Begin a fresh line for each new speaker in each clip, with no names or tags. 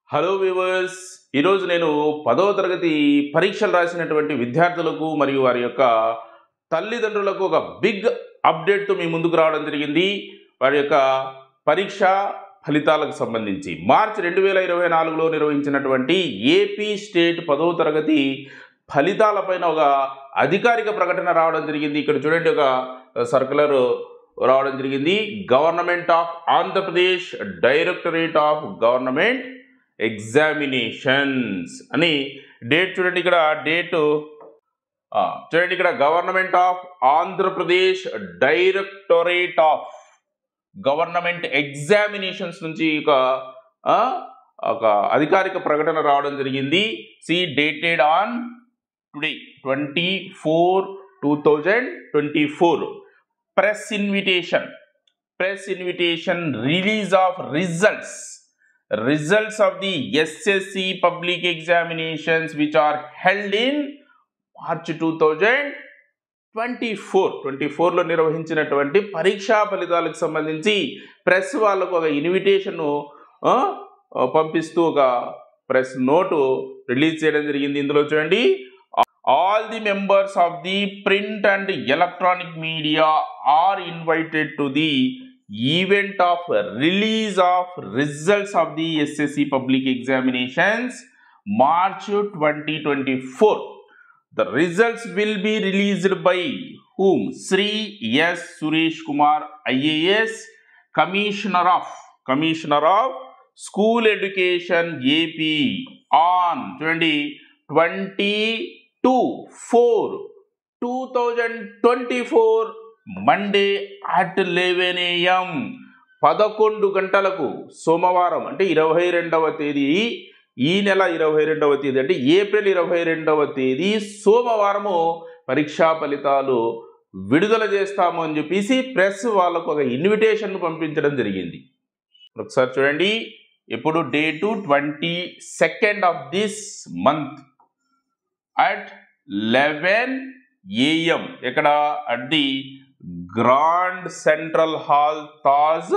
Hello viewers ఈరోజు నేను పదవ తరగతి పరీక్షలు రాసినటువంటి విద్యార్థులకు మరియు వారి యొక్క తల్లిదండ్రులకు ఒక బిగ్ అప్డేట్తో మీ ముందుకు రావడం జరిగింది వారి యొక్క పరీక్ష ఫలితాలకు సంబంధించి మార్చి రెండు వేల ఇరవై నాలుగులో నిర్వహించినటువంటి ఏపీ స్టేట్ పదవ తరగతి ఫలితాలపైన ఒక అధికారిక ప్రకటన రావడం జరిగింది ఇక్కడ చూడండి ఒక సర్కులర్ రావడం జరిగింది government of Andhra Pradesh directorate of government examinations అని డేట్ చూడండి ఇక్కడ డేటు ఆ, చూడండి ఇక్కడ government of Andhra Pradesh directorate of government examinations నుంచి ఒక ఆ, ఒక అధికారిక ప్రకటన రావడం జరిగింది see dated on today twenty four two thousand twenty four press invitation press invitation release of results results of the SSC public examinations which are held in March two thousand twenty four twenty ఫోర్లో నిర్వహించినటువంటి పరీక్షా ఫలితాలకు సంబంధించి press వాళ్ళకు ఒక ఇన్విటేషన్ను పంపిస్తూ ఒక press note release చేయడం జరిగింది ఇందులో చూడండి all the members of the print and electronic media are invited to the event of release of results of the SSC public examinations March 2024. The results will be released by whom? Sri S. Suresh Kumar IAS, Commissioner of Commissioner of School Education AP on 20 22 4 2024 Monday at eleven AM పదకొండు గంటలకు సోమవారం అంటే ఇరవై రెండవ తేదీ ఈ నెల ఇరవై రెండవ తేదీ అంటే ఏప్రిల్ ఇరవై రెండవ తేదీ సోమవారము పరీక్షా ఫలితాలు విడుదల చేస్తాము అని చెప్పేసి ప్రెస్ వాళ్ళకు ఒక ఇన్విటేషన్ పంపించడం జరిగింది ఒకసారి చూడండి ఇప్పుడు date twenty second of this month at eleven AM ఎక్కడ at the grand central hall Taj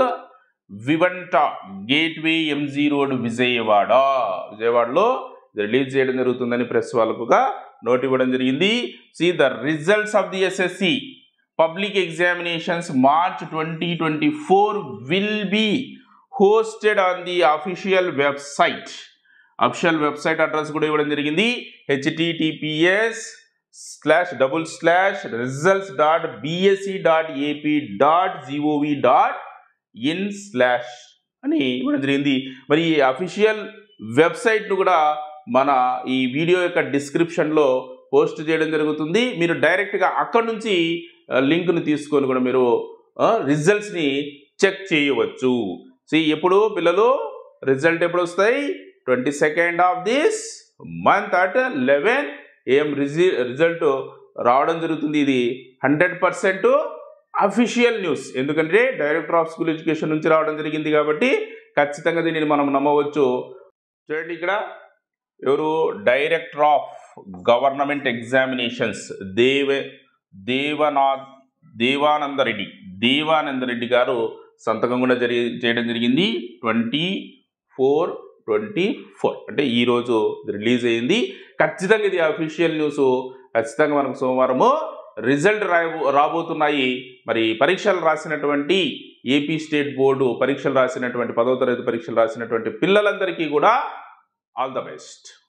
Vivanta gateway MG road Vijayawada విజయవాడలో రిలీజ్ చేయడం జరుగుతుందని ప్రెస్ వాళ్ళకు ఒక నోట్ ఇవ్వడం జరిగింది see the results of the SSC public examinations March twenty twenty four will be hosted on the official website official website address కూడా ఇవ్వడం జరిగింది HTTPS slash double slash results dot BSC dot AP dot GOV dot in slash అని ఇవ్వడం జరిగింది మరి ఈ official వెబ్సైట్ను కూడా మన ఈ వీడియో యొక్క డిస్క్రిప్షన్లో పోస్ట్ చేయడం జరుగుతుంది మీరు డైరెక్ట్గా అక్కడ నుంచి లింక్ను తీసుకొని కూడా మీరు రిజల్ట్స్ని చెక్ చేయవచ్చు సో ఎప్పుడు పిల్లలు రిజల్ట్ ఎప్పుడు వస్తాయి twenty second of this month at eleven AM రిజి రిజల్ట్ రావడం జరుగుతుంది ఇది హండ్రెడ్ పర్సెంట్ అఫీషియల్ న్యూస్ ఎందుకంటే డైరెక్టర్ ఆఫ్ స్కూల్ ఎడ్యుకేషన్ నుంచి రావడం జరిగింది కాబట్టి ఖచ్చితంగా దీనిని మనం నమ్మవచ్చు చూడండి ఇక్కడ ఎవరు డైరెక్టర్ ఆఫ్ గవర్నమెంట్ ఎగ్జామినేషన్స్ దేవ దేవనాథ్ దేవానంద రెడ్డి దేవానంద రెడ్డి గారు సంతకం కూడా జరిగి చేయడం జరిగింది ట్వంటీ ఫోర్ ట్వంటీ ఫోర్ అంటే ఈరోజు రిలీజ్ అయింది ఖచ్చితంగా ఇది అఫీషియల్ న్యూస్ ఖచ్చితంగా మనకు సోమవారము రిజల్ట్ రాబో రాబోతున్నాయి మరి పరీక్షలు రాసినటువంటి ఏపీ స్టేట్ బోర్డు పరీక్షలు రాసినటువంటి పదవ తరగతి పరీక్షలు రాసినటువంటి పిల్లలందరికీ కూడా ఆల్ ద బెస్ట్